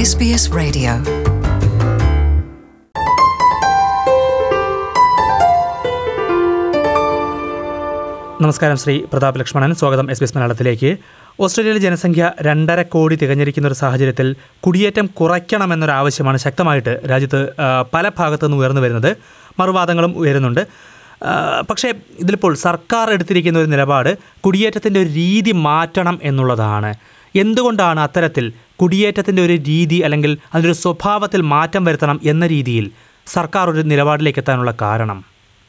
SBS Radio. നമസ്കാരം ശ്രീ പ്രതാപ് ലക്ഷ്മണൻ സ്വാഗതം S B S മലയാളത്തിലേക്ക് ഓസ്ട്രേലിയയിലെ ജനസംഖ്യ രണ്ടര കോടി തികഞ്ഞിരിക്കുന്ന ഒരു സാഹചര്യത്തിൽ കുടിയേറ്റം കുറയ്ക്കണമെന്നൊരു ആവശ്യമാണ് ശക്തമായിട്ട് രാജ്യത്ത് ആ, പല ഭാഗത്തു നിന്ന് ഉയർന്നു വരുന്നത് മറുവാദങ്ങളും ഉയരുന്നുണ്ട് ആ, പക്ഷേ ഇതിലിപ്പോൾ സർക്കാർ എടുത്തിരിക്കുന്ന ഒരു നിലപാട് കുടിയേറ്റത്തിൻ്റെ ഒരു രീതി മാറ്റണം എന്നുള്ളതാണ് എന്തുകൊണ്ടാണ് അത്തരത്തിൽ കുടിയേറ്റത്തിൻ്റെ ഒരു രീതി അല്ലെങ്കിൽ അതിൻ്റെ ഒരു സ്വഭാവത്തിൽ മാറ്റം വരുത്തണം എന്ന രീതിയിൽ സർക്കാർ ഒരു നിലപാടിലേക്ക് എത്താനുള്ള കാരണം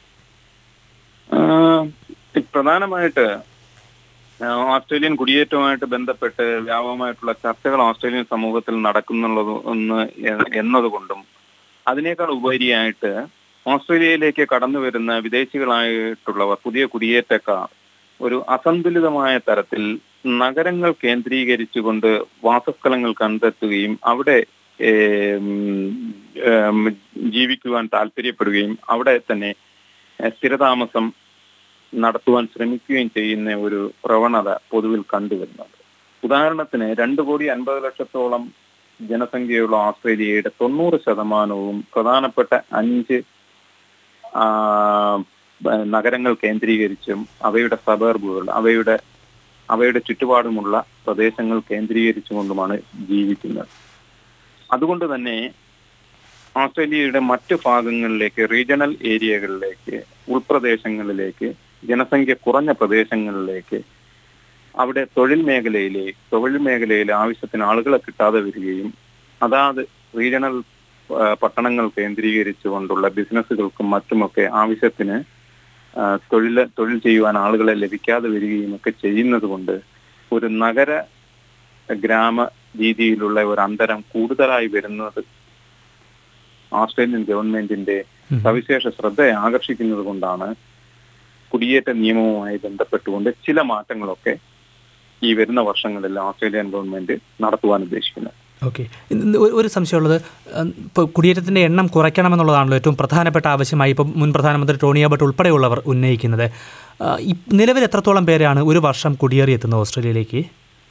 ആഹ് പ്രധാനമായിട്ട് ആഹ് ഓസ്ട്രേലിയൻ കുടിയേറ്റവുമായിട്ട് ബന്ധപ്പെട്ട് വ്യാപകമായിട്ടുള്ള ചർച്ചകൾ ഓസ്ട്രേലിയൻ സമൂഹത്തിൽ നടക്കുന്നുള്ളത് ഒന്ന് എ- എന്നതുകൊണ്ടും അതിനേക്കാൾ ഉപരിയായിട്ട് ഓസ്ട്രേലിയയിലേക്ക് കടന്നു വരുന്ന വിദേശികളായിട്ടുള്ളവർ പുതിയ കുടിയേറ്റക്കാർ ഒരു അസന്തുലിതമായ തരത്തിൽ നഗരങ്ങൾ കേന്ദ്രീകരിച്ചുകൊണ്ട് വാസസ്ഥലങ്ങൾ കണ്ടെത്തുകയും അവിടെ ഏം, ഏം, ജീവിക്കുവാൻ താല്പര്യപ്പെടുകയും അവിടെ തന്നെ ഏഹ്, സ്ഥിരതാമസം നടത്തുവാൻ ശ്രമിക്കുകയും ചെയ്യുന്ന ഒരു പ്രവണത പൊതുവിൽ കണ്ടുവരുന്നുണ്ട് ഉദാഹരണത്തിന് രണ്ട് കോടി അൻപത് ലക്ഷത്തോളം ജനസംഖ്യയുള്ള ഓസ്ട്രേലിയയുടെ തൊണ്ണൂറ് ശതമാനവും പ്രധാനപ്പെട്ട അഞ്ച് ആ, ബ- നഗരങ്ങൾ കേന്ദ്രീകരിച്ചും അവയുടെ സബർബുകൾ അവയുടെ അവയുടെ ചുറ്റുപാടുമുള്ള പ്രദേശങ്ങൾ കേന്ദ്രീകരിച്ചുകൊണ്ടുമാണ് ജീവിക്കുന്നത് അതുകൊണ്ട് തന്നെ ഓസ്ട്രേലിയയുടെ മറ്റു ഭാഗങ്ങളിലേക്ക് റീജിയണൽ ഏരിയകളിലേക്ക് ഉൾപ്രദേശങ്ങളിലേക്ക് ജനസംഖ്യ കുറഞ്ഞ പ്രദേശങ്ങളിലേക്ക് അവിടെ തൊഴിൽ മേഖലയിലെ തൊഴിൽ മേഖലയിൽ ആവശ്യത്തിന് ആളുകളെ കിട്ടാതെ വരികയും അതാത് റീജിയണൽ ആ, പട്ടണങ്ങൾ കേന്ദ്രീകരിച്ചുകൊണ്ടുള്ള ബിസിനസ്സുകൾക്കും മറ്റുമൊക്കെ ആവശ്യത്തിന് ആ, തൊഴിൽ തൊഴിൽ ചെയ്യുവാൻ ആളുകളെ ലഭിക്കാതെ വരികയും ഒക്കെ ചെയ്യുന്നത് കൊണ്ട് ഒരു നഗര ഗ്രാമ രീതിയിലുള്ള ഒരു അന്തരം കൂടുതലായി വരുന്നത് ഓസ്ട്രേലിയൻ ഗവൺമെന്റിന്റെ ഉം. സവിശേഷ ശ്രദ്ധ ആകർഷിക്കുന്നത് കൊണ്ടാണ് കുടിയേറ്റ നിയമവുമായി ബന്ധപ്പെട്ടുകൊണ്ട് ചില മാറ്റങ്ങളൊക്കെ ഈ വരുന്ന വർഷങ്ങളിൽ ഓസ്ട്രേലിയൻ ഗവൺമെന്റ് നടത്തുവാൻ ഉദ്ദേശിക്കുന്നത് ഓക്കെ ഒരു സംശയമുള്ളത് ഇപ്പോൾ കുടിയേറ്റത്തിൻ്റെ എണ്ണം കുറയ്ക്കണമെന്നുള്ളതാണല്ലോ ഏറ്റവും പ്രധാനപ്പെട്ട ആവശ്യമായി ഇപ്പോൾ മുൻ പ്രധാനമന്ത്രി ടോണി അബട്ട് ഉൾപ്പെടെയുള്ളവർ ഉന്നയിക്കുന്നത് ആ, ഈ നിലവിൽ എത്രത്തോളം പേരാണ് ഒരു വർഷം കുടിയേറി എത്തുന്നത് ഓസ്ട്രേലിയയിലേക്ക്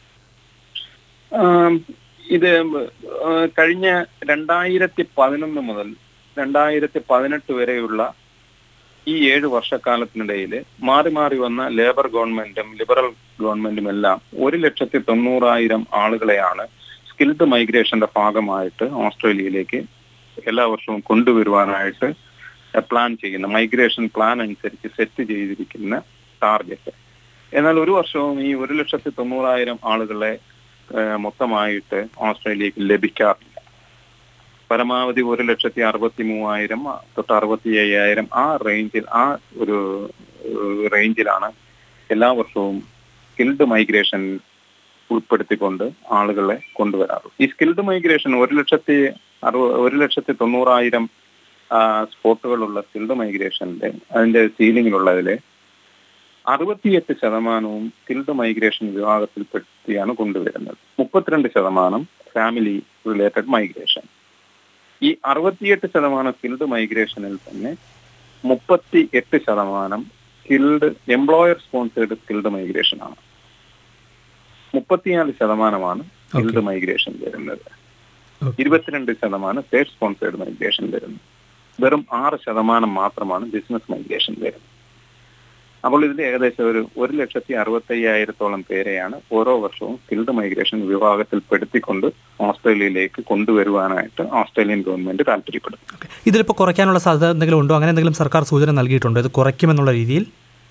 ആം, ഇത് ആ, കഴിഞ്ഞ രണ്ടായിരത്തി പതിനൊന്ന് മുതൽ രണ്ടായിരത്തി പതിനെട്ട് വരെയുള്ള ഈ ഏഴ് വർഷക്കാലത്തിനിടയിൽ മാറി മാറി വന്ന ലേബർ ഗവൺമെന്റും ലിബറൽ ഗവൺമെന്റും എല്ലാം ഒരു ലക്ഷത്തി തൊണ്ണൂറായിരം ആളുകളെയാണ് സ്കിൽഡ് മൈഗ്രേഷന്റെ ഭാഗമായിട്ട് ഓസ്ട്രേലിയയിലേക്ക് എല്ലാ വർഷവും കൊണ്ടുവരുവാനായിട്ട് പ്ലാൻ ചെയ്യുന്ന മൈഗ്രേഷൻ പ്ലാൻ അനുസരിച്ച് സെറ്റ് ചെയ്തിരിക്കുന്ന ടാർഗറ്റ് എന്നാൽ ഒരു വർഷവും ഈ ഒരു ലക്ഷത്തി തൊണ്ണൂറായിരം ആളുകളെ ഏഹ് മൊത്തമായിട്ട് ഓസ്ട്രേലിയക്ക് ലഭിക്കാറില്ല പരമാവധി ഒരു ലക്ഷത്തി അറുപത്തി മൂവായിരം തൊട്ട് അറുപത്തി അയ്യായിരം ആ റേഞ്ചിൽ ആ ഒരു ഏഹ് റേഞ്ചിലാണ് എല്ലാ വർഷവും സ്കിൽഡ് മൈഗ്രേഷൻ ഉൾപ്പെടുത്തിക്കൊണ്ട് ആളുകളെ കൊണ്ടുവരാറ് ഈ സ്കിൽഡ് മൈഗ്രേഷൻ ഒരു ലക്ഷത്തി അറുപ ഒരു ലക്ഷത്തി തൊണ്ണൂറായിരം സ്പോട്ടുകളുള്ള സ്കിൽഡ് മൈഗ്രേഷന്റെ അതിന്റെ സീലിംഗിലുള്ളതില് അറുപത്തിയെട്ട് ശതമാനവും സ്കിൽഡ് മൈഗ്രേഷൻ വിഭാഗത്തിൽപ്പെടുത്തിയാണ് കൊണ്ടുവരുന്നത് മുപ്പത്തിരണ്ട് ശതമാനം ഫാമിലി റിലേറ്റഡ് മൈഗ്രേഷൻ ഈ അറുപത്തിയെട്ട് ശതമാനം സ്കിൽഡ് മൈഗ്രേഷനിൽ തന്നെ മുപ്പത്തി എട്ട് ശതമാനം skilled employer sponsored skilled migration ആണ് മുപ്പത്തിനാല് ശതമാനമാണ് സ്കിൽഡ് മൈഗ്രേഷൻ വരുന്നത് ഓക്കെ ഇരുപത്തിരണ്ട് ശതമാനം സ്റ്റേറ്റ് സ്പോൺസേഡ് മൈഗ്രേഷൻ വരുന്നു വെറും ആറ് ശതമാനം മാത്രമാണ് ബിസിനസ് മൈഗ്രേഷൻ വരുന്നത് അപ്പോൾ ഇതിൽ ഏകദേശം ഒരു ഒരു ലക്ഷത്തി അറുപത്തി അയ്യായിരത്തോളം പേരെയാണ് ഓരോ വർഷവും സ്കിൽഡ് മൈഗ്രേഷൻ വിഭാഗത്തിൽ പെടുത്തിക്കൊണ്ട് ഓസ്ട്രേലിയയിലേക്ക് കൊണ്ടുവരുവാനായിട്ട് ഓസ്ട്രേലിയൻ ഗവൺമെന്റ് താല്പര്യപ്പെടുന്നു ഓക്കെ ഇതിലിപ്പോൾ കുറയ്ക്കാനുള്ള സാധ്യത എന്തെങ്കിലും ഉണ്ടോ അങ്ങനെ എന്തെങ്കിലും സർക്കാർ സൂചന നൽകിയിട്ടുണ്ടോ ഇത് കുറയ്ക്കുമെന്നുള്ള രീതിയിൽ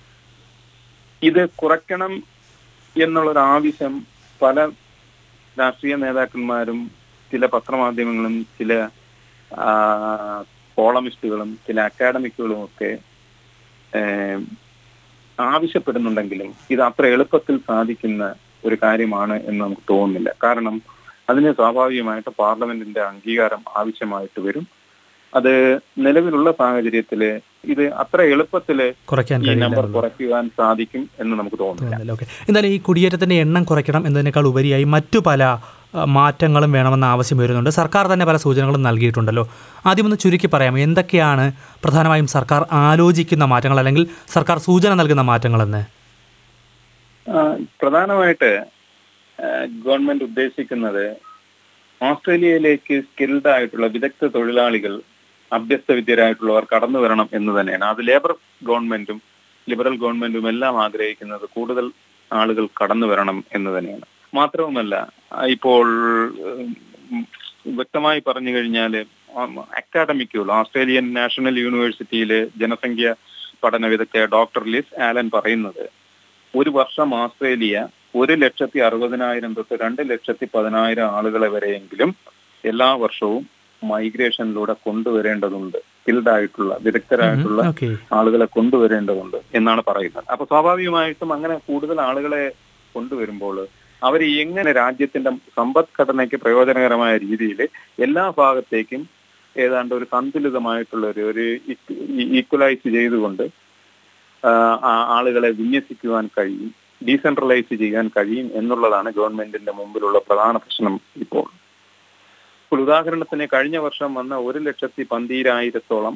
ഇത് കുറയ്ക്കണം എന്നുള്ളൊരു ആവശ്യം പല രാഷ്ട്രീയ നേതാക്കന്മാരും ചില പത്രമാധ്യമങ്ങളും ചില ആ, കോളമിസ്റ്റുകളും ചില അക്കാഡമിക്കുകളും ഒക്കെ ഏം, ആവശ്യപ്പെടുന്നുണ്ടെങ്കിലും ഇത് അത്ര എളുപ്പത്തിൽ സാധിക്കുന്ന ഒരു കാര്യമാണ് എന്ന് നമുക്ക് തോന്നുന്നില്ല കാരണം അതിന് സ്വാഭാവികമായിട്ട് പാർലമെന്റിന്റെ അംഗീകാരം ആവശ്യമായിട്ട് വരും അത് നിലവിലുള്ള സാഹചര്യത്തില് ഇത് അത്ര എളുപ്പത്തില് കുറയ്ക്കാൻ ഈ കഴിയില്ല നമ്പർ എന്നുള്ളത്. കുറയ്ക്കുവാൻ സാധിക്കും എന്ന് നമുക്ക് തോന്നുന്നില്ല തോന്നുന്നില്ല ഓക്കെ എന്തായാലും ഈ കുടിയേറ്റത്തിൻ്റെ എണ്ണം കുറയ്ക്കണം എന്നതിനേക്കാൾ ഉപരിയായി മറ്റു പല ആ, മാറ്റങ്ങളും വേണമെന്ന ആവശ്യം വരുന്നുണ്ട് സർക്കാർ തന്നെ പല സൂചനകളും നൽകിയിട്ടുണ്ടല്ലോ ആദ്യം ഒന്ന് ചുരുക്കി പറയാമോ എന്തൊക്കെയാണ് പ്രധാനമായും സർക്കാർ ആലോചിക്കുന്ന മാറ്റങ്ങൾ അല്ലെങ്കിൽ സർക്കാർ സൂചന നൽകുന്ന മാറ്റങ്ങളെന്ന് ആ, പ്രധാനമായിട്ട് ആ, ഗവൺമെന്റ് ഉദ്ദേശിക്കുന്നത് ഓസ്ട്രേലിയയിലേക്ക് സ്കിൽഡ് ആയിട്ടുള്ള വിദഗ്ധ തൊഴിലാളികൾ അഭ്യസ്ത വിദ്യരായിട്ടുള്ളവർ കടന്നു വരണം എന്ന് തന്നെയാണ് അത് ലേബർ ഗവൺമെന്റും ലിബറൽ ഗവൺമെന്റും എല്ലാം ആഗ്രഹിക്കുന്നത് കൂടുതൽ ആളുകൾ കടന്നു വരണം എന്ന് തന്നെയാണ് മാത്രവുമല്ല ആ, ഇപ്പോൾ ഉം, വ്യക്തമായി പറഞ്ഞു കഴിഞ്ഞാൽ അക്കാഡമിക്കുകൾ ഓസ്ട്രേലിയൻ നാഷണൽ യൂണിവേഴ്സിറ്റിയിലെ ജനസംഖ്യ പഠന വിദഗ്ധ ഡോക്ടർ ലിസ് ആലൻ പറയുന്നത് ഒരു വർഷം ഓസ്ട്രേലിയ ഒരു ലക്ഷത്തി അറുപതിനായിരം തൊട്ട് രണ്ട് ലക്ഷത്തി പതിനായിരം ആളുകളെ വരെയെങ്കിലും എല്ലാ വർഷവും മൈഗ്രേഷനിലൂടെ കൊണ്ടുവരേണ്ടതുണ്ട് സ്കിൽഡ് ആയിട്ടുള്ള വിദഗ്ധരായിട്ടുള്ള ഓക്കെ ആളുകളെ കൊണ്ടുവരേണ്ടതുണ്ട് എന്നാണ് പറയുന്നത് അപ്പൊ സ്വാഭാവികമായിട്ടും അങ്ങനെ കൂടുതൽ ആളുകളെ കൊണ്ടുവരുമ്പോൾ അവർ എങ്ങനെ രാജ്യത്തിന്റെ സമ്പദ്ഘടനയ്ക്ക് പ്രയോജനകരമായ രീതിയിൽ എല്ലാ ഭാഗത്തേക്കും ഏതാണ്ട് ഒരു സന്തുലിതമായിട്ടുള്ള ഒരു ഒരു ഈക്വലൈസ് ചെയ്തുകൊണ്ട് ആ, ആ ആളുകളെ വിന്യസിക്കുവാൻ കഴിയും ഡീസെൻട്രലൈസ് ചെയ്യാൻ കഴിയും എന്നുള്ളതാണ് ഗവൺമെന്റിന്റെ മുമ്പിലുള്ള പ്രധാന പ്രശ്നം ഇപ്പോൾ ഇപ്പോൾ ഉദാഹരണത്തിന് കഴിഞ്ഞ വർഷം വന്ന ഒരു ലക്ഷത്തി പന്തീരായിരത്തോളം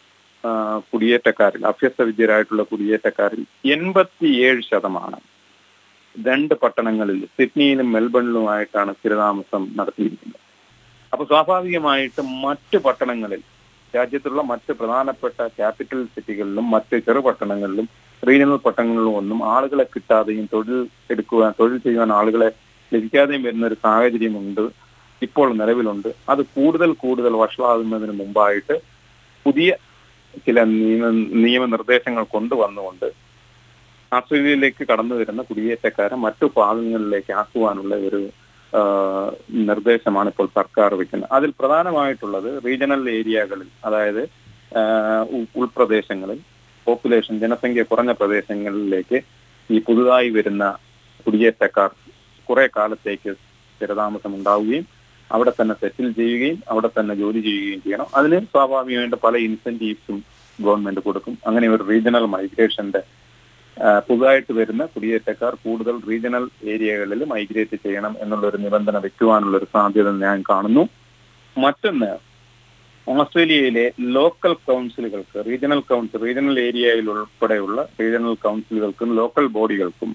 ആ, കുടിയേറ്റക്കാരിൽ അഭ്യസ്ത വിദ്യരായിട്ടുള്ള കുടിയേറ്റക്കാരിൽ എൺപത്തിയേഴ് ശതമാനം രണ്ട് പട്ടണങ്ങളിൽ സിഡ്നിയിലും മെൽബണിലുമായിട്ടാണ് സ്ഥിരതാമസം നടത്തിയിരിക്കുന്നത് അപ്പൊ സ്വാഭാവികമായിട്ടും മറ്റ് പട്ടണങ്ങളിൽ രാജ്യത്തുള്ള മറ്റ് പ്രധാനപ്പെട്ട ക്യാപിറ്റൽ സിറ്റികളിലും മറ്റ് ചെറു പട്ടണങ്ങളിലും റീജിയണൽ പട്ടണങ്ങളിലും ഒന്നും ആളുകളെ കിട്ടാതെയും തൊഴിൽ എടുക്കുവാൻ തൊഴിൽ ചെയ്യുവാൻ ആളുകളെ ലഭിക്കാതെയും വരുന്ന ഒരു സാഹചര്യമുണ്ട് ഇപ്പോൾ നിലവിലുണ്ട് അത് കൂടുതൽ കൂടുതൽ വഷളാകുന്നതിന് മുമ്പായിട്ട് പുതിയ ചില നിയമ നിയമനിർദ്ദേശങ്ങൾ കൊണ്ടുവന്നുകൊണ്ട് ഓസ്ട്രേലിയയിലേക്ക് കടന്നു വരുന്ന കുടിയേറ്റക്കാരെ മറ്റു ഭാഗങ്ങളിലേക്ക് ആക്കുവാനുള്ള ഒരു ആ, നിർദ്ദേശമാണ് ഇപ്പോൾ സർക്കാർ വെക്കുന്നത് അതിൽ പ്രധാനമായിട്ടുള്ളത് റീജിയണൽ ഏരിയകളിൽ അതായത് ആ, ഉ- ഉൾപ്രദേശങ്ങളിൽ പോപ്പുലേഷൻ ജനസംഖ്യ കുറഞ്ഞ പ്രദേശങ്ങളിലേക്ക് ഈ പുതുതായി വരുന്ന കുടിയേറ്റക്കാർ കുറെ കാലത്തേക്ക് സ്ഥിരതാമസം ഉണ്ടാവുകയും അവിടെ തന്നെ സെറ്റിൽ ചെയ്യുകയും അവിടെ തന്നെ ജോലി ചെയ്യുകയും ചെയ്യണം അതിന് സ്വാഭാവികമായിട്ട് പല ഇൻസെന്റീവ്സും ഗവൺമെന്റ് കൊടുക്കും അങ്ങനെ ഒരു റീജിയണൽ മൈഗ്രേഷന്റെ ആ, പുതുതായിട്ട് വരുന്ന കുടിയേറ്റക്കാർ കൂടുതൽ റീജിയണൽ ഏരിയകളിൽ മൈഗ്രേറ്റ് ചെയ്യണം എന്നുള്ള ഒരു നിബന്ധന വെക്കുവാനുള്ള ഒരു സാധ്യത ഞാൻ കാണുന്നു മറ്റൊന്ന് ഓസ്ട്രേലിയയിലെ ലോക്കൽ കൗൺസിലുകൾക്ക് റീജിയണൽ കൗൺസിൽ റീജിയണൽ ഏരിയയിൽ ഉൾപ്പെടെയുള്ള റീജിയണൽ കൗൺസിലുകൾക്കും ലോക്കൽ ബോഡികൾക്കും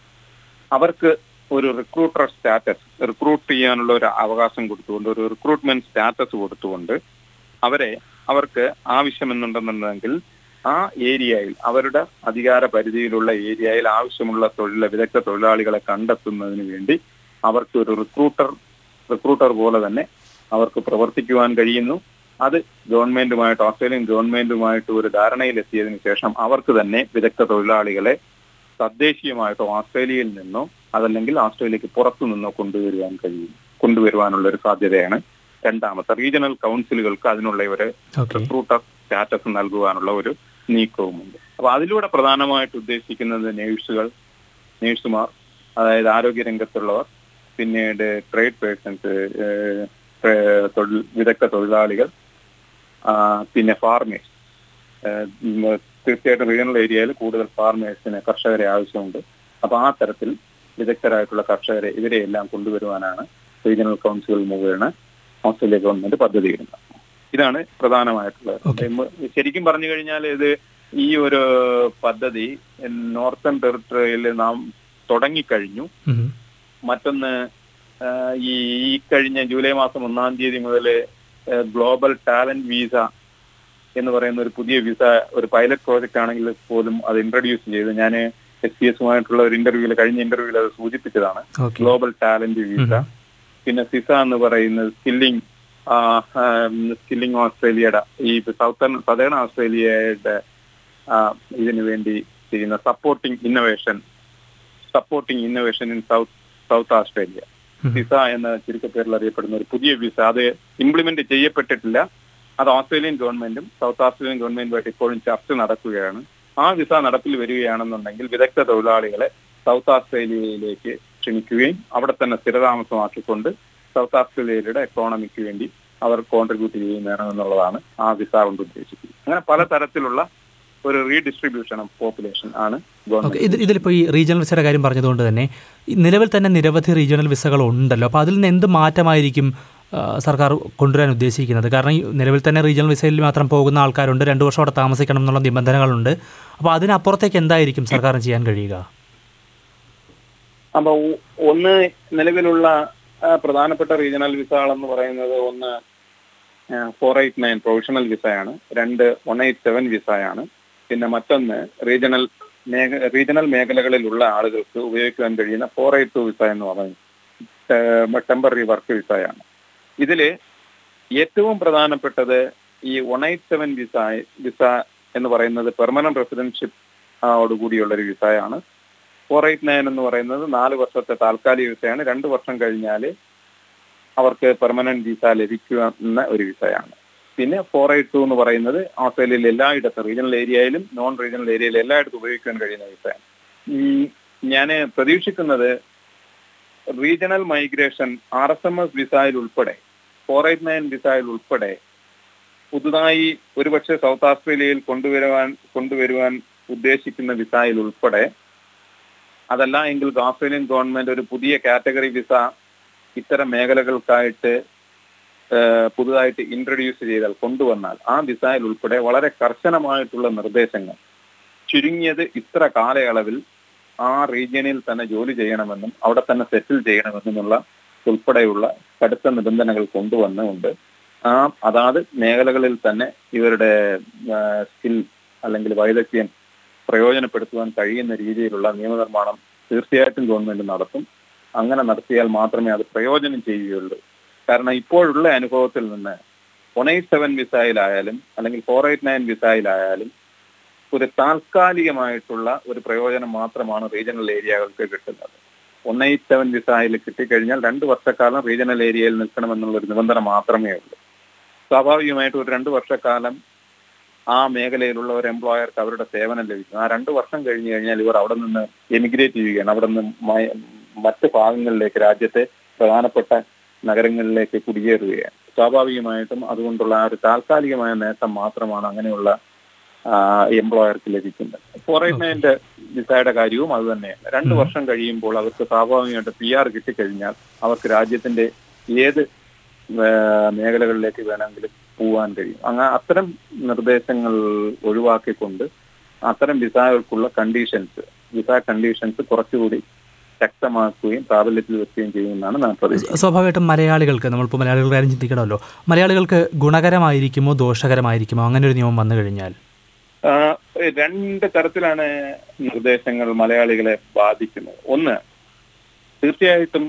അവർക്ക് ഒരു റിക്രൂട്ടർ സ്റ്റാറ്റസ് റിക്രൂട്ട് ചെയ്യാനുള്ള ഒരു അവകാശം കൊടുത്തുകൊണ്ട് ഒരു റിക്രൂട്ട്മെന്റ് സ്റ്റാറ്റസ് കൊടുത്തുകൊണ്ട് അവരെ അവർക്ക് ആവശ്യമെന്നുണ്ടെന്നുണ്ടെങ്കിൽ ആ ഏരിയയിൽ അവരുടെ അധികാര പരിധിയിലുള്ള ഏരിയയിൽ ആവശ്യമുള്ള തൊഴിൽ വിദഗ്ധ തൊഴിലാളികളെ കണ്ടെത്തുന്നതിന് വേണ്ടി അവർക്ക് ഒരു റിക്രൂട്ടർ റിക്രൂട്ടർ പോലെ തന്നെ അവർക്ക് പ്രവർത്തിക്കുവാൻ കഴിയുന്നു അത് ഗവൺമെന്റുമായിട്ട് ഓസ്ട്രേലിയൻ ഗവൺമെന്റുമായിട്ട് ഒരു ധാരണയിലെത്തിയതിനു ശേഷം അവർക്ക് തന്നെ വിദഗ്ധ തൊഴിലാളികളെ തദ്ദേശീയമായിട്ടോ ഓസ്ട്രേലിയയിൽ നിന്നോ അതല്ലെങ്കിൽ ഓസ്ട്രേലിയക്ക് പുറത്തു നിന്നോ കൊണ്ടുവരുവാൻ കഴിയും കൊണ്ടുവരുവാനുള്ള ഒരു സാധ്യതയാണ് രണ്ടാമത്തെ റീജിയണൽ കൗൺസിലുകൾക്ക് അതിനുള്ള ഒരു ഓക്കെ റിക്രൂട്ടർ സ്റ്റാറ്റസ് നൽകുവാനുള്ള ഒരു നീക്കവുമുണ്ട് അപ്പൊ അതിലൂടെ പ്രധാനമായിട്ട് ഉദ്ദേശിക്കുന്നത് നേഴ്സുകൾ നേഴ്സുമാർ അതായത് ആരോഗ്യരംഗത്തുള്ളവർ പിന്നീട് ട്രേഡ് പേഴ്സൺസ് തൊഴിൽ വിദഗ്ധ തൊഴിലാളികൾ ആ, പിന്നെ ഫാർമേഴ്സ് തീർച്ചയായിട്ടും റീജിയണൽ ഏരിയയിൽ കൂടുതൽ ഫാർമേഴ്സിന് കർഷകരെ ആവശ്യമുണ്ട് അപ്പൊ ആ തരത്തിൽ വിദഗ്ധരായിട്ടുള്ള കർഷകരെ ഇവരെയെല്ലാം കൊണ്ടുവരുവാനാണ് റീജിയണൽ കൗൺസിൽ മുഖേന ഓസ്ട്രേലിയ ഗവൺമെന്റ് പദ്ധതിയിടുന്നത് ഇതാണ് പ്രധാനമായിട്ടുള്ളത് Okay. ഉം, ശരിക്കും പറഞ്ഞു കഴിഞ്ഞാൽ ഇത് ഈ ഒരു പദ്ധതി നോർത്തേൺ ടെറിട്ടറിയിൽ നാം തുടങ്ങിക്കഴിഞ്ഞു ഉം. മറ്റൊന്ന് ആ, ഈ ഈ കഴിഞ്ഞ ജൂലൈ മാസം ഒന്നാം തീയതി മുതൽ ഗ്ലോബൽ ടാലന്റ് വീസ എന്ന് പറയുന്ന ഒരു പുതിയ വിസ ഒരു പൈലറ്റ് പ്രോജക്റ്റ് ആണെങ്കിൽ പോലും അത് ഇൻട്രൊഡ്യൂസ് ചെയ്ത് ഞാൻ എസ് പി എസുമായിട്ടുള്ള ഒരു ഇന്റർവ്യൂവിൽ കഴിഞ്ഞ ഇന്റർവ്യൂവിൽ അത് സൂചിപ്പിച്ചതാണ് ഓക്കെ ഗ്ലോബൽ ടാലന്റ് വിസ ഉം. പിന്നെ സിസ എന്ന് പറയുന്നത് സ്കില്ലിംഗ് സ്കില്ലിംഗ് ഓസ്ട്രേലിയയുടെ ഈ സൗത്തൺ സദേൺ ഓസ്ട്രേലിയയുടെ ആ, ഇതിനു വേണ്ടി ചെയ്യുന്ന supporting innovation supporting innovation in South South Australia ഉം. വിസ എന്ന ചുരുക്കപ്പേരിൽ അറിയപ്പെടുന്ന ഒരു പുതിയ വിസ അത് ഇംപ്ലിമെന്റ് ചെയ്യപ്പെട്ടിട്ടില്ല അത് ഓസ്ട്രേലിയൻ ഗവൺമെന്റും സൗത്ത് ഓസ്ട്രേലിയൻ ഗവൺമെന്റുമായിട്ട് ഇപ്പോഴും ചർച്ച നടക്കുകയാണ് ആ വിസ നടപ്പിൽ വരികയാണെന്നുണ്ടെങ്കിൽ വിദഗ്ധ തൊഴിലാളികളെ സൗത്ത് ഓസ്ട്രേലിയയിലേക്ക് ക്ഷണിക്കുകയും അവിടെ തന്നെ സ്ഥിരതാമസമാക്കിക്കൊണ്ട് സൗത്ത് ഓസ്ട്രേലിയയുടെ എക്കോണമിക്ക് വേണ്ടി അവർ കോൺട്രിബ്യൂട്ട് ചെയ്യുകയും വേണമെന്നുള്ളതാണ് ആ വിസ കൊണ്ട് ഉദ്ദേശിക്കുന്നത് അങ്ങനെ പല തരത്തിലുള്ള ഒരു റീഡിസ്ട്രിബ്യൂഷൻ ഓഫ് പോപ്പുലേഷൻ ആണ് ഓക്കെ ഗവൺമെന്റ് ഇത് ഇതിലിപ്പോൾ ഈ റീജിയണൽ വിസയുടെ കാര്യം പറഞ്ഞതുകൊണ്ട് തന്നെ ഈ നിലവിൽ തന്നെ നിരവധി റീജിയണൽ വിസകൾ ഉണ്ടല്ലോ അപ്പോൾ അതിൽ നിന്ന് എന്ത് മാറ്റമായിരിക്കും ആ, സർക്കാർ കൊണ്ടുവരാൻ ഉദ്ദേശിക്കുന്നത് കാരണം ഈ നിലവിൽ തന്നെ റീജിയണൽ വിസയിൽ മാത്രം പോകുന്ന ആൾക്കാരുണ്ട് രണ്ട് വർഷം അവിടെ താമസിക്കണം എന്നുള്ള നിബന്ധനകളുണ്ട് അപ്പോൾ അതിനപ്പുറത്തേക്ക് എന്തായിരിക്കും സർക്കാരിന് ചെയ്യാൻ കഴിയുക അപ്പൊ ഒ- ഒന്ന് നിലവിലുള്ള ആ, പ്രധാനപ്പെട്ട റീജിയണൽ വിസകൾ എന്ന് പറയുന്നത് ഒന്ന് ഫോർ എയ്റ്റ് നയൻ പ്രൊവിഷണൽ വിസയാണ് രണ്ട് വൺ എയ്റ്റ് സെവൻ വിസയാണ് പിന്നെ മറ്റൊന്ന് റീജിയണൽ മേഖ റീജിയണൽ മേഖലകളിലുള്ള ആളുകൾക്ക് ഉപയോഗിക്കുവാൻ കഴിയുന്ന ഫോർ എയ്റ്റ് ടു വിസ എന്ന് പറയുന്നത് ടെമ്പററി വർക്ക് വിസയാണ് ഇതില് ഏറ്റവും പ്രധാനപ്പെട്ടത് ഈ one eight seven visa visa എന്ന് പറയുന്നത് പെർമനന്റ് റെസിഡൻഷിപ്പ് ഓടുകൂടിയുള്ള ഒരു വിസയാണ് ഫോർ എയ്റ്റ് നയൻ എന്ന് പറയുന്നത് നാല് വർഷത്തെ താൽക്കാലിക വിസയാണ് രണ്ട് വർഷം കഴിഞ്ഞാൽ അവർക്ക് പെർമനന്റ് വിസ ലഭിക്കുന്ന ഒരു വിസയാണ് പിന്നെ ഫോർ എയ്റ്റ് ടു എന്ന് പറയുന്നത് ഓസ്ട്രേലിയയിൽ എല്ലായിടത്തും റീജിയണൽ ഏരിയയിലും നോൺ റീജിയണൽ ഏരിയയിലും എല്ലായിടത്തും ഉപയോഗിക്കാൻ കഴിയുന്ന വിസയാണ് ഞാൻ പ്രതീക്ഷിക്കുന്നത് regional migration R S M S വിസയിൽ ഉൾപ്പെടെ ഫോർ എയ്റ്റ് നയൻ വിസയിൽ ഉൾപ്പെടെ പുതുതായി ഒരുപക്ഷെ സൗത്ത് ആസ്ട്രേലിയയിൽ കൊണ്ടുവരുവാൻ കൊണ്ടുവരുവാൻ ഉദ്ദേശിക്കുന്ന വിസയിൽ ഉൾപ്പെടെ അതല്ല എങ്കിൽ ഓസ്ട്രേലിയൻ ഗവൺമെന്റ് ഒരു പുതിയ കാറ്റഗറി വിസ ഇത്തരം മേഖലകൾക്കായിട്ട് ഏഹ്, പുതുതായിട്ട് ഇൻട്രൊഡ്യൂസ് ചെയ്താൽ കൊണ്ടുവന്നാൽ ആ വിസയിൽ ഉൾപ്പെടെ വളരെ കർശനമായിട്ടുള്ള നിർദ്ദേശങ്ങൾ ചുരുങ്ങിയത് ഇത്ര കാലയളവിൽ ആ റീജിയനിൽ തന്നെ ജോലി ചെയ്യണമെന്നും അവിടെ തന്നെ സെറ്റിൽ ചെയ്യണമെന്നുമുള്ള ഉൾപ്പെടെയുള്ള കടുത്ത നിബന്ധനകൾ കൊണ്ടുവന്നുകൊണ്ട് ആ അതാത് മേഖലകളിൽ തന്നെ ഇവരുടെ സ്കിൽ അല്ലെങ്കിൽ വൈദഗ്ധ്യം പ്രയോജനപ്പെടുത്തുവാൻ കഴിയുന്ന രീതിയിലുള്ള നിയമനിർമ്മാണം തീർച്ചയായിട്ടും ഗവൺമെന്റ് നടത്തും അങ്ങനെ നടത്തിയാൽ മാത്രമേ അത് പ്രയോജനം ചെയ്യുകയുള്ളൂ കാരണം ഇപ്പോഴുള്ള അനുഭവത്തിൽ നിന്ന് വൺ എയ്റ്റ് സെവൻ വിസയിലായാലും അല്ലെങ്കിൽ ഫോർ എയ്റ്റ് നയൻ വിസയിലായാലും ഒരു താൽക്കാലികമായിട്ടുള്ള ഒരു പ്രയോജനം മാത്രമാണ് റീജിയണൽ ഏരിയകൾക്ക് കിട്ടുന്നത് വൺ എയ്റ്റ് സെവൻ വിസയിൽ കിട്ടിക്കഴിഞ്ഞാൽ രണ്ട് വർഷക്കാലം റീജിയണൽ ഏരിയയിൽ നിൽക്കണമെന്നുള്ള ഒരു നിബന്ധന മാത്രമേ ഉള്ളൂ സ്വാഭാവികമായിട്ട് ഒരു രണ്ട് വർഷക്കാലം ആ മേഖലയിലുള്ള ഒരു എംപ്ലോയർക്ക് അവരുടെ സേവനം ലഭിക്കും ആ രണ്ട് വർഷം കഴിഞ്ഞു കഴിഞ്ഞാൽ ഇവർ അവിടെ നിന്ന് എമിഗ്രേറ്റ് ചെയ്യുകയാണ് അവിടെ നിന്ന് മയ- മറ്റ് ഭാഗങ്ങളിലേക്ക് രാജ്യത്തെ പ്രധാനപ്പെട്ട നഗരങ്ങളിലേക്ക് കുടിയേറുകയാണ് സ്വാഭാവികമായിട്ടും അതുകൊണ്ടുള്ള ആ ഒരു താൽക്കാലികമായ നേട്ടം മാത്രമാണ് അങ്ങനെയുള്ള എംപ്ലോയർക്ക് ലഭിക്കുന്നത് ഫോർ എയ്റ്റ് നയൻ്റെ വിസയുടെ കാര്യവും അത് തന്നെയാണ് രണ്ട് ഉം. വർഷം കഴിയുമ്പോൾ അവർക്ക് സ്വാഭാവികമായിട്ട് പി ആർ കിട്ടിക്കഴിഞ്ഞാൽ അവർക്ക് രാജ്യത്തിന്റെ ഏത് ആ, മേഖലകളിലേക്ക് വേണമെങ്കിലും പോവാൻ കഴിയും അങ്ങനെ അത്തരം നിർദ്ദേശങ്ങൾ ഒഴിവാക്കിക്കൊണ്ട് അത്തരം വിസകൾക്കുള്ള കണ്ടീഷൻസ് വിസ കണ്ടീഷൻസ് കുറച്ചുകൂടി ശക്തമാക്കുകയും പ്രാബല്യത്തിൽ വെക്കുകയും ചെയ്യുമെന്നാണ് ഞാൻ പ്രതീക്ഷിക്കുന്നത് സ്വാഭാവികമായിട്ടും മലയാളികൾക്ക് നമ്മളിപ്പോൾ മലയാളികളുടെ കാര്യം ചിന്തിക്കണമല്ലോ മലയാളികൾക്ക് ഗുണകരമായിരിക്കുമോ ദോഷകരമായിരിക്കുമോ അങ്ങനെ ഒരു നിയമം വന്നു കഴിഞ്ഞാൽ ആ, രണ്ട് തരത്തിലാണ് നിർദ്ദേശങ്ങൾ മലയാളികളെ ബാധിക്കുന്നത് ഒന്ന് തീർച്ചയായിട്ടും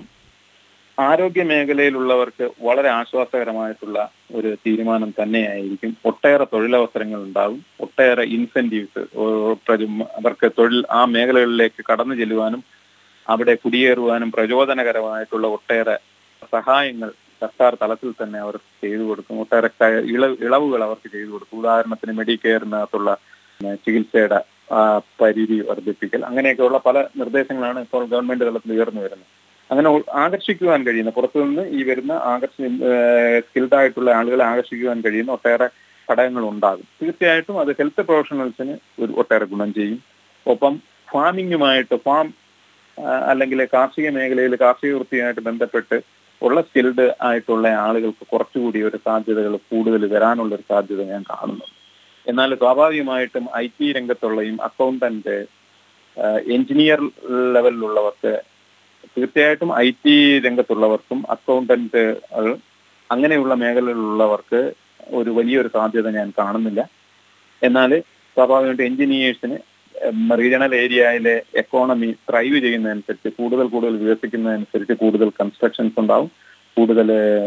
ആരോഗ്യ മേഖലയിലുള്ളവർക്ക് വളരെ ആശ്വാസകരമായിട്ടുള്ള ഒരു തീരുമാനം തന്നെയായിരിക്കും ഒട്ടേറെ തൊഴിലവസരങ്ങൾ ഉണ്ടാകും ഒട്ടേറെ ഇൻസെന്റീവ്സ് അവർക്ക് തൊഴിൽ ആ മേഖലകളിലേക്ക് കടന്നു ചെല്ലുവാനും അവിടെ കുടിയേറുവാനും പ്രചോദനകരമായിട്ടുള്ള ഒട്ടേറെ സഹായങ്ങൾ സർക്കാർ തലത്തിൽ തന്നെ അവർ ചെയ്തു കൊടുക്കും ഒട്ടേറെ ക- ഇളവ് ഇളവുകൾ അവർക്ക് ചെയ്തു കൊടുക്കും ഉദാഹരണത്തിന് മെഡിക്കെയറിനകത്തുള്ള പിന്നെ ചികിത്സയുടെ ആ, പരിധി വർദ്ധിപ്പിക്കൽ അങ്ങനെയൊക്കെയുള്ള പല നിർദ്ദേശങ്ങളാണ് ഇപ്പോൾ ഗവൺമെന്റ് തലത്തിൽ ഉയർന്നു വരുന്നത് അങ്ങനെ ഉ- ആകർഷിക്കുവാൻ കഴിയുന്ന പുറത്തുനിന്ന് ഈ വരുന്ന ആകർഷ സ്കിൽഡ് ആയിട്ടുള്ള ആളുകളെ ആകർഷിക്കുവാൻ കഴിയുന്ന ഒട്ടേറെ ഘടകങ്ങൾ ഉണ്ടാകും തീർച്ചയായിട്ടും അത് ഹെൽത്ത് പ്രൊഫഷണൽസിന് ഒരു ഒട്ടേറെ ഗുണം ചെയ്യും ഒപ്പം ഫാമിങ്ങുമായിട്ട് ഫാം അല്ലെങ്കിൽ കാർഷിക മേഖലയിൽ കാർഷിക വൃത്തിയുമായിട്ട് ബന്ധപ്പെട്ട് ഉള്ള സ്കിൽഡ് ആയിട്ടുള്ള ആളുകൾക്ക് കുറച്ചുകൂടി ഒരു സാധ്യതകൾ കൂടുതൽ വരാനുള്ള ഒരു സാധ്യത ഞാൻ കാണുന്നുണ്ട് എന്നാൽ സ്വാഭാവികമായിട്ടും ഐ ടി രംഗത്തുള്ളയും അക്കൗണ്ടന്റ് എഞ്ചിനീയർ ലെവലിലുള്ളവർക്ക് തീർച്ചയായിട്ടും ഐ ടി രംഗത്തുള്ളവർക്കും അക്കൗണ്ടന്റ് അങ്ങനെയുള്ള മേഖലയിലുള്ളവർക്ക് ഒരു വലിയൊരു സാധ്യത ഞാൻ കാണുന്നില്ല എന്നാൽ സ്വാഭാവികമായിട്ട് എഞ്ചിനീയേഴ്സിന് റീജിയണൽ ഏരിയയിലെ എക്കോണമി ത്രൈവ് ചെയ്യുന്നതനുസരിച്ച് കൂടുതൽ കൂടുതൽ വികസിക്കുന്നതനുസരിച്ച് കൂടുതൽ കൺസ്ട്രക്ഷൻസ് ഉണ്ടാവും കൂടുതൽ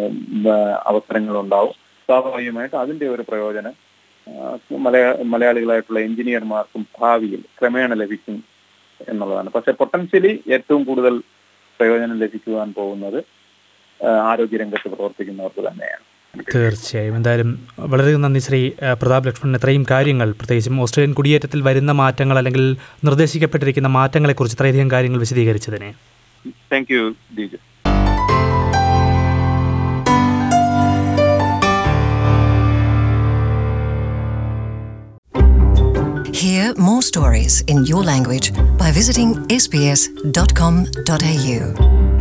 അവസരങ്ങൾ ഉണ്ടാവും സ്വാഭാവികമായിട്ട് അതിന്റെ ഒരു പ്രയോജനം ആ, മലയാ മലയാളികളായിട്ടുള്ള എഞ്ചിനീയർമാർക്കും ഭാവിയിൽ ക്രമേണ ലഭിക്കും എന്നുള്ളതാണ് പക്ഷെ പൊട്ടൻഷ്യലി ഏറ്റവും കൂടുതൽ പ്രയോജനം ലഭിക്കുവാൻ പോകുന്നത് ആ, ആരോഗ്യരംഗത്ത് പ്രവർത്തിക്കുന്നവർക്ക് തന്നെയാണ് തീർച്ചയായും എന്തായാലും വളരെ നന്ദി ശ്രീ ആ, പ്രതാപ് ലക്ഷ്മണൻ ഇത്രയും കാര്യങ്ങൾ പ്രത്യേകിച്ചും ഓസ്ട്രേലിയൻ കുടിയേറ്റത്തിൽ വരുന്ന മാറ്റങ്ങൾ അല്ലെങ്കിൽ നിർദ്ദേശിക്കപ്പെട്ടിരിക്കുന്ന മാറ്റങ്ങളെക്കുറിച്ച് ഇത്രയധികം കാര്യങ്ങൾ വിശദീകരിച്ചതിനെ thank you Deeju Hear more stories in your language by visiting sbs.com.au.